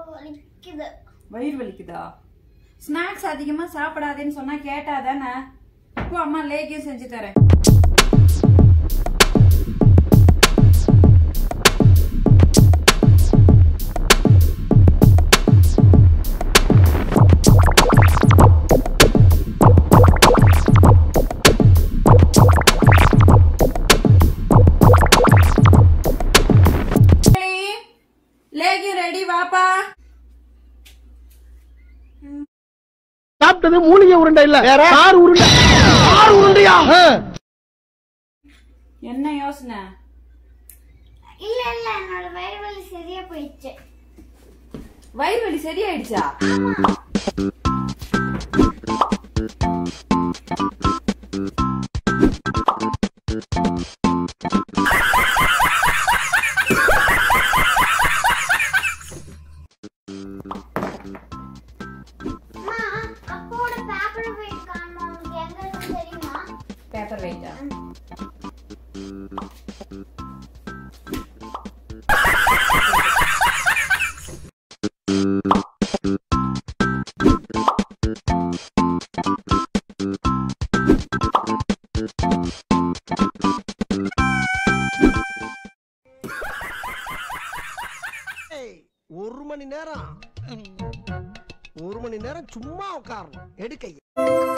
வலிக்குது வயிறு வலிக்குதா ஸ்நாக்ஸ் அதிகமா சாப்பிடாதேன்னு சொன்னா கேட்டாதானே இப்போ அம்மா லேகியம் செஞ்சு தரேன் லேகியம் ரெடி வாப்பா சாப்பிட்டது மூலிகை உருண்டை இல்ல ஆறு உருண்டை ஆறு உருண்டையா என்ன யோசனை இல்ல இல்ல என்னோட வயிறு வலி சரியா போயிடுச்சு வயிறு வலி சரியாயிடுச்சா அம்மா அப்போட பேப்பர் வெயிட் காணுமா உனக்கு எங்க இருக்கு தெரியுமா பேப்பர் வெயிட்டா ஒரு மணி நேரம் ஒரு மணி நேரம் சும்மா உட்காரணும் எடுக்க